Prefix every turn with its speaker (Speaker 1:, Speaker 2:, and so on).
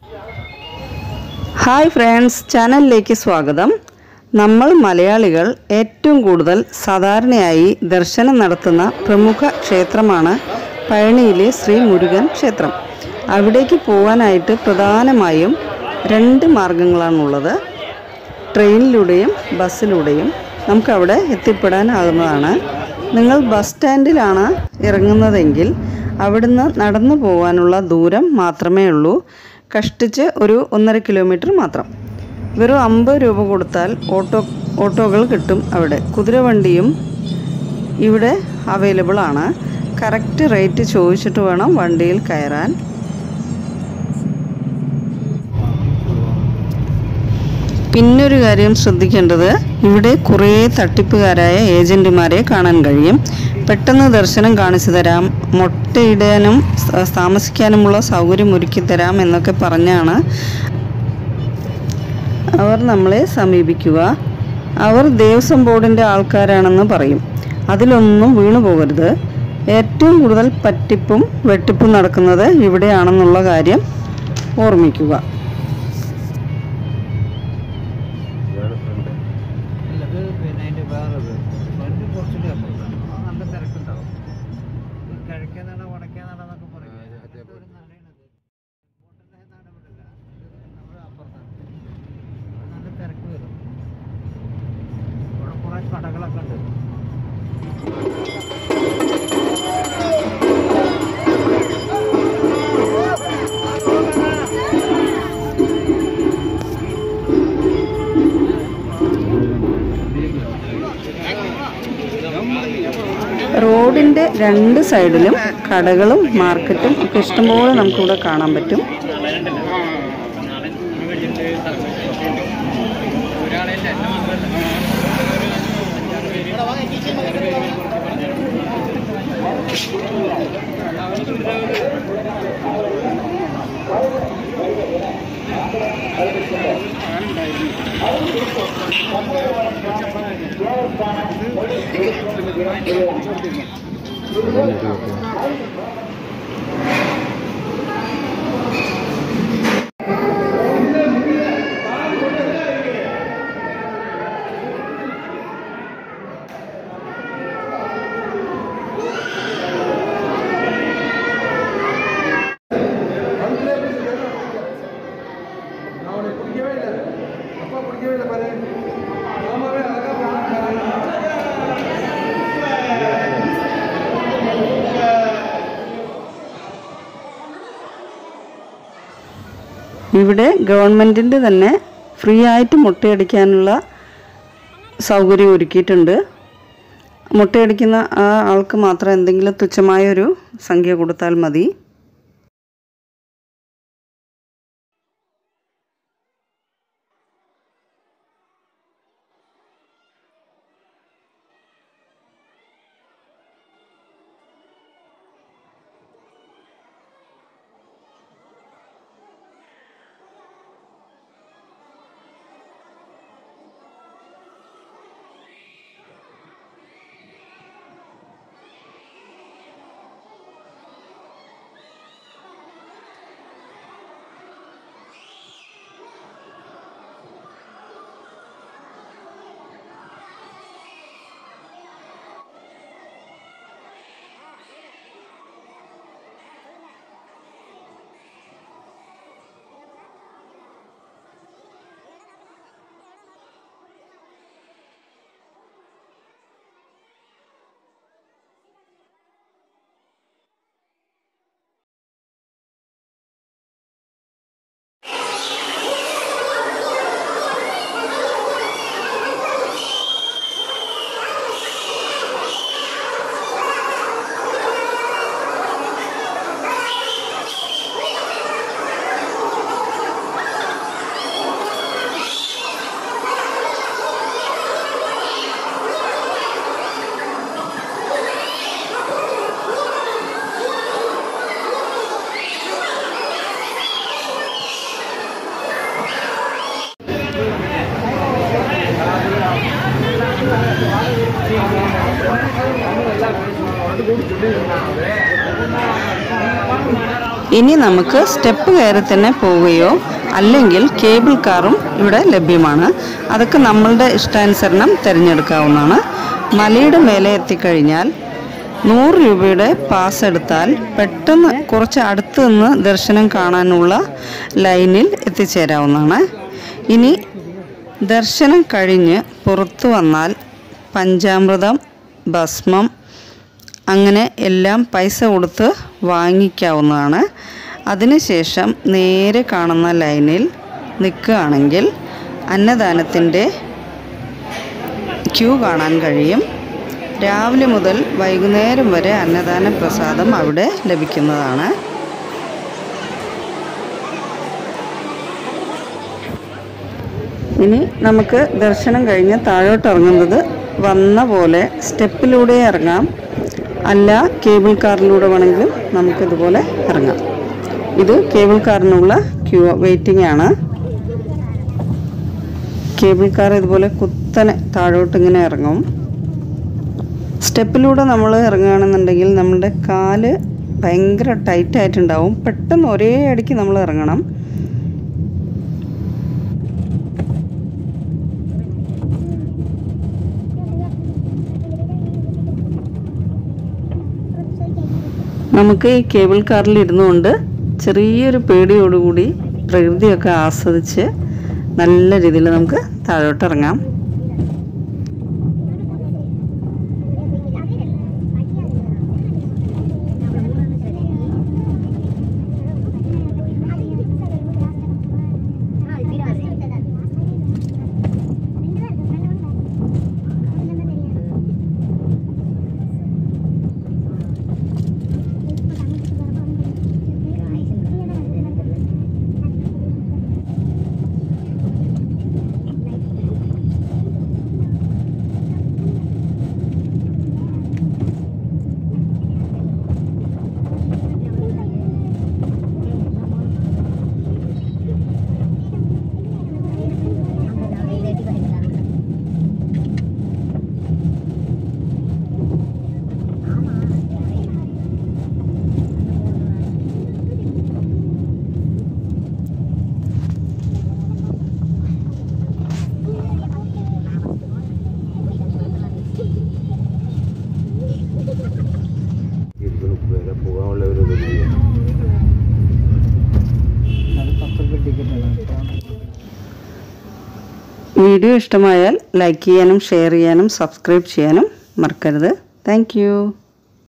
Speaker 1: hi friends ചാനലിലേക്ക് സ്വാഗതം നമ്മൾ മലയാളികൾ ഏറ്റവും കൂടുതൽ സാധാരണയായി ദർശനം നടത്തുന്ന പ്രമുഖ ക്ഷേത്രമാണ് പഴനിയിലെ ശ്രീ മുരുകൻ ക്ഷേത്രം അവിടേക്ക് പോകാനായിട്ട് പ്രധാനമായും രണ്ട് മാർഗങ്ങളാണുള്ളത് ട്രെയിനിലൂടെയും ബസ്സിലൂടെയും നമുക്കവിടെ എത്തിപ്പെടാനാകുന്നതാണ് നിങ്ങൾ ബസ് സ്റ്റാൻഡിലാണ് ഇറങ്ങുന്നതെങ്കിൽ അവിടുന്ന് നടന്നു പോകാനുള്ള ദൂരം മാത്രമേ ഉള്ളൂ കഷ്ടിച്ച് ഒരു ഒന്നര കിലോമീറ്റർ മാത്രം വെറും അമ്പത് രൂപ കൊടുത്താൽ ഓട്ടോ ഓട്ടോകൾ കിട്ടും അവിടെ കുതിരവണ്ടിയും ഇവിടെ അവൈലബിൾ ആണ് കറക്റ്റ് റേറ്റ് ചോദിച്ചിട്ട് വേണം വണ്ടിയിൽ കയറാൻ പിന്നൊരു കാര്യം ശ്രദ്ധിക്കേണ്ടത് ഇവിടെ കുറേ തട്ടിപ്പുകാരായ ഏജന്റുമാരെ കാണാൻ കഴിയും പെട്ടെന്ന് ദർശനം കാണിച്ചു തരാം മുട്ടയിടാനും സ- താമസിക്കാനുമുള്ള സൗകര്യം ഒരുക്കി തരാം എന്നൊക്കെ പറഞ്ഞാണ് അവർ നമ്മളെ സമീപിക്കുക അവർ ദേവസ്വം ബോർഡിൻ്റെ ആൾക്കാരാണെന്ന് പറയും അതിലൊന്നും വീണു പോകരുത് ഏറ്റവും കൂടുതൽ പറ്റിപ്പും വെട്ടിപ്പും നടക്കുന്നത് ഇവിടെയാണെന്നുള്ള കാര്യം ഓർമ്മിക്കുക
Speaker 2: അല്ലത് പിന്നെ അതിൻ്റെ വേറത് ഫ്രണ്ട് കുറച്ചുകൂടി അപ്പുറത്താണ് ആ നല്ല തിരക്കുണ്ടാവും ഇത് കിഴക്കേ നട വടക്കേ നട എന്നൊക്കെ പറയും അങ്ങനത്തെ ഒരു നടയാണിത് ഇമ്പോർട്ടൻ്റ് ആയ നട ഇവിടെ ഇല്ല ഇത് നമ്മുടെ അപ്പുറത്താണ് അത് നല്ല തിരക്ക് വരും ഇവിടെ കുറേ കടകളൊക്കെ ഉണ്ട്
Speaker 1: റോഡിൻ്റെ രണ്ട് സൈഡിലും കടകളും മാർക്കറ്റും ഒക്കെ ഇഷ്ടംപോലെ നമുക്കിവിടെ കാണാൻ പറ്റും ഇവിടെ ഗവൺമെൻറ്റിൻ്റെ തന്നെ ഫ്രീ ആയിട്ട് മുട്ടയടിക്കാനുള്ള സൗകര്യം ഒരുക്കിയിട്ടുണ്ട് മുട്ടയടിക്കുന്ന ആ ആൾക്ക് മാത്രം എന്തെങ്കിലും തുച്ഛമായൊരു സംഖ്യ കൊടുത്താൽ മതി
Speaker 2: ആ
Speaker 1: ഇനി നമുക്ക് സ്റ്റെപ്പ് കയറി തന്നെ പോവുകയോ അല്ലെങ്കിൽ കേബിൾ കാറും ഇവിടെ ലഭ്യമാണ് അതൊക്കെ നമ്മളുടെ ഇഷ്ടാനുസരണം തിരഞ്ഞെടുക്കാവുന്നതാണ് മലയുടെ മേലെ എത്തിക്കഴിഞ്ഞാൽ നൂറ് രൂപയുടെ പാസ് എടുത്താൽ പെട്ടെന്ന് കുറച്ച് അടുത്ത് നിന്ന് ദർശനം കാണാനുള്ള ലൈനിൽ എത്തിച്ചേരാവുന്നതാണ് ഇനി ദർശനം കഴിഞ്ഞ് പുറത്തു വന്നാൽ പഞ്ചാമൃതം ഭസ്മം അങ്ങനെ എല്ലാം പൈസ കൊടുത്ത് വാങ്ങിക്കാവുന്നതാണ് അതിനുശേഷം നേരെ കാണുന്ന ലൈനിൽ നിൽക്കുകയാണെങ്കിൽ അന്നദാനത്തിൻ്റെ ക്യൂ കാണാൻ കഴിയും രാവിലെ മുതൽ വൈകുന്നേരം വരെ അന്നദാന പ്രസാദം അവിടെ ലഭിക്കുന്നതാണ് ഇനി നമുക്ക് ദർശനം കഴിഞ്ഞ് താഴോട്ട് ഇറങ്ങുന്നത് വന്ന പോലെ സ്റ്റെപ്പിലൂടെ ഇറങ്ങാം അല്ല കേബിൾ കാറിലൂടെ വേണമെങ്കിലും നമുക്കിതുപോലെ ഇറങ്ങാം ഇത് കേബിൾ കാറിനുള്ള ക്യൂ വെയിറ്റിംഗ് ആണ് കേബിൾ കാർ ഇതുപോലെ കുത്തനെ താഴോട്ട് ഇങ്ങനെ ഇറങ്ങും സ്റ്റെപ്പിലൂടെ നമ്മൾ ഇറങ്ങുകയാണെന്നുണ്ടെങ്കിൽ നമ്മുടെ കാല് ഭയങ്കര ടൈറ്റ് ആയിട്ടുണ്ടാവും പെട്ടെന്ന് ഒരേ അടിക്ക് നമ്മൾ ഇറങ്ങണം നമുക്ക് ഈ കേബിൾ കാറിൽ ഇരുന്നുകൊണ്ട് ചെറിയൊരു പേടിയോടുകൂടി പ്രകൃതിയൊക്കെ ആസ്വദിച്ച് നല്ല രീതിയിൽ നമുക്ക് താഴോട്ട് ഇറങ്ങാം
Speaker 3: ഇരിക്കുന്നു വരെ പോകാനുള്ള ഒരു ഇതില്ല
Speaker 2: അത് പത്ത് രൂപ ടിക്കറ്റാണ്
Speaker 1: വീഡിയോ ഇഷ്ടമായാൽ ലൈക്ക് ചെയ്യാനും ഷെയർ ചെയ്യാനും സബ്സ്ക്രൈബ് ചെയ്യാനും മറക്കരുത് താങ്ക്